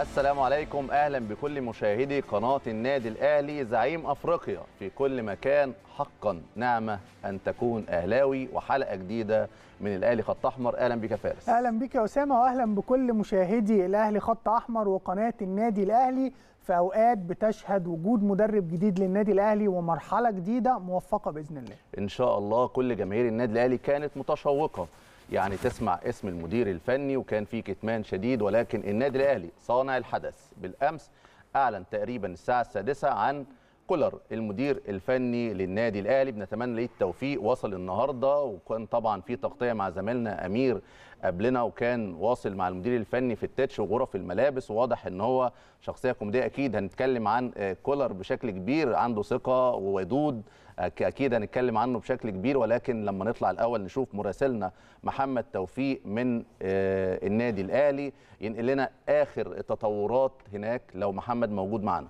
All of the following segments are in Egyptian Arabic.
السلام عليكم اهلا بكل مشاهدي قناه النادي الاهلي زعيم افريقيا في كل مكان حقا نعمه ان تكون اهلاوي وحلقه جديده من الاهلي خط احمر اهلا بك يا فارس اهلا بك يا اسامه واهلا بكل مشاهدي الاهلي خط احمر وقناه النادي الاهلي في اوقات بتشهد وجود مدرب جديد للنادي الاهلي ومرحله جديده موفقه باذن الله ان شاء الله كل جماهير النادي الاهلي كانت متشوقه يعني تسمع اسم المدير الفني وكان في كتمان شديد ولكن النادي الاهلي صانع الحدث بالامس اعلن تقريبا الساعه السادسه عن كولر المدير الفني للنادي الاهلي بنتمنى ليه التوفيق وصل النهارده وكان طبعا في تغطيه مع زميلنا امير قبلنا وكان واصل مع المدير الفني في التتش وغرف الملابس وواضح ان هو شخصيه كوميديه اكيد هنتكلم عن كولر بشكل كبير عنده ثقه وودود اكيد هنتكلم عنه بشكل كبير ولكن لما نطلع الاول نشوف مراسلنا محمد توفيق من النادي الاهلي ينقل لنا اخر التطورات هناك لو محمد موجود معنا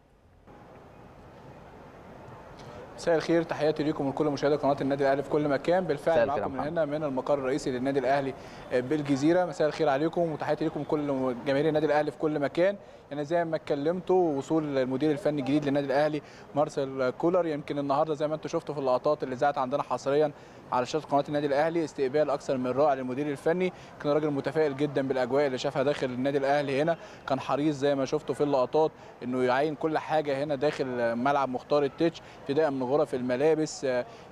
مساء الخير تحياتي ليكم ولكل مشاهدي قناه النادي الاهلي في كل مكان بالفعل معاكم من هنا من المقر الرئيسي للنادي الاهلي بالجزيره مساء الخير عليكم وتحياتي ليكم كل جماهير النادي الاهلي في كل مكان يعني زي ما اتكلمتوا وصول المدير الفني الجديد للنادي الاهلي مارسيل كولر يمكن النهارده زي ما انتم شفتوا في اللقطات اللي ذاعت عندنا حصريا على شاشه قناه النادي الاهلي استقبال اكثر من رائع للمدير الفني كان راجل متفائل جدا بالاجواء اللي شافها داخل النادي الاهلي هنا كان حريص زي ما شفتوا في اللقطات انه يعين كل حاجه هنا داخل ملعب مختار التتش ابتداء من غرف الملابس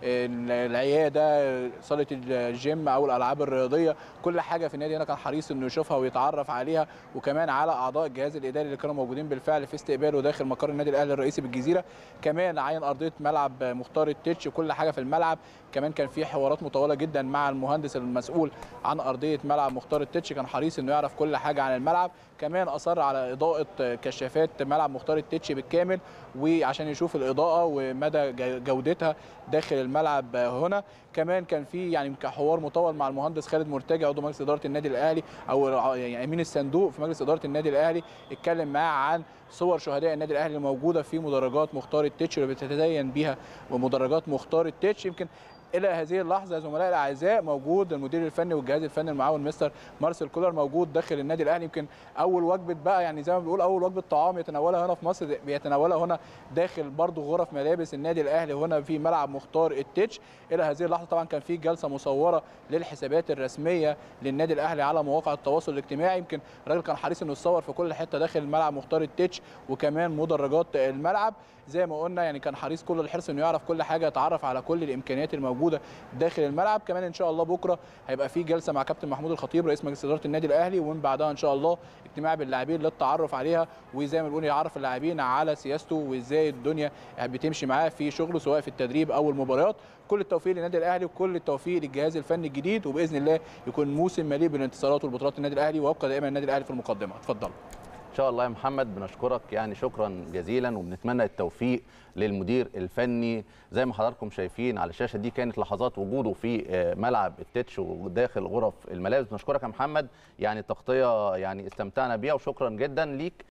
العياده صاله الجيم او الالعاب الرياضيه كل حاجه في النادي هنا كان حريص انه يشوفها ويتعرف عليها وكمان على اعضاء الجهاز الاداري اللي كانوا موجودين بالفعل في استقباله داخل مقر النادي الاهلي الرئيسي بالجزيره كمان عين ارضيه ملعب مختار التتش وكل حاجه في الملعب كمان كان في حوارات مطوله جدا مع المهندس المسؤول عن ارضيه ملعب مختار التتش كان حريص انه يعرف كل حاجه عن الملعب كمان اصر على اضاءه كشافات ملعب مختار التتش بالكامل وعشان يشوف الاضاءه ومدى جودتها داخل الملعب هنا كمان كان في يعني حوار مطول مع المهندس خالد مرتجى عضو مجلس اداره النادي الاهلي او يعني امين الصندوق في مجلس اداره النادي الاهلي اتكلم معاه عن صور شهداء النادي الاهلي الموجوده في مدرجات مختار التتش اللي بتتزين بيها ومدرجات مختار التتش يمكن الى هذه اللحظه زملائي الاعزاء موجود المدير الفني والجهاز الفني المعاون مستر مارسيل كولر موجود داخل النادي الاهلي يمكن اول وجبه بقى يعني زي ما بنقول اول وجبه طعام يتناولها هنا في مصر بيتناولها هنا داخل برضه غرف ملابس النادي الاهلي هنا في ملعب مختار التتش الى هذه اللحظه طبعا كان في جلسه مصوره للحسابات الرسميه للنادي الاهلي على مواقع التواصل الاجتماعي يمكن الراجل كان حريص انه يتصور في كل حته داخل الملعب مختار التتش وكمان مدرجات الملعب زي ما قلنا يعني كان حريص كل الحرص انه يعرف كل حاجه يتعرف على كل الامكانيات الموجوده داخل الملعب كمان ان شاء الله بكره هيبقى في جلسه مع كابتن محمود الخطيب رئيس مجلس اداره النادي الاهلي ومن بعدها ان شاء الله اجتماع باللاعبين للتعرف عليها وزي ما بنقول يعرف اللاعبين على سياسته وازاي الدنيا بتمشي معاه في شغله سواء في التدريب او المباريات كل التوفيق للنادي الاهلي وكل التوفيق للجهاز الفني الجديد وباذن الله يكون موسم مليء بالانتصارات والبطولات النادي الاهلي ويبقى دائما النادي الاهلي في المقدمه اتفضل ان شاء الله يا محمد بنشكرك يعني شكرا جزيلا وبنتمنى التوفيق للمدير الفني زي ما حضراتكم شايفين على الشاشه دي كانت لحظات وجوده في ملعب التتش وداخل غرف الملابس بنشكرك يا محمد يعني التغطيه يعني استمتعنا بيها وشكرا جدا ليك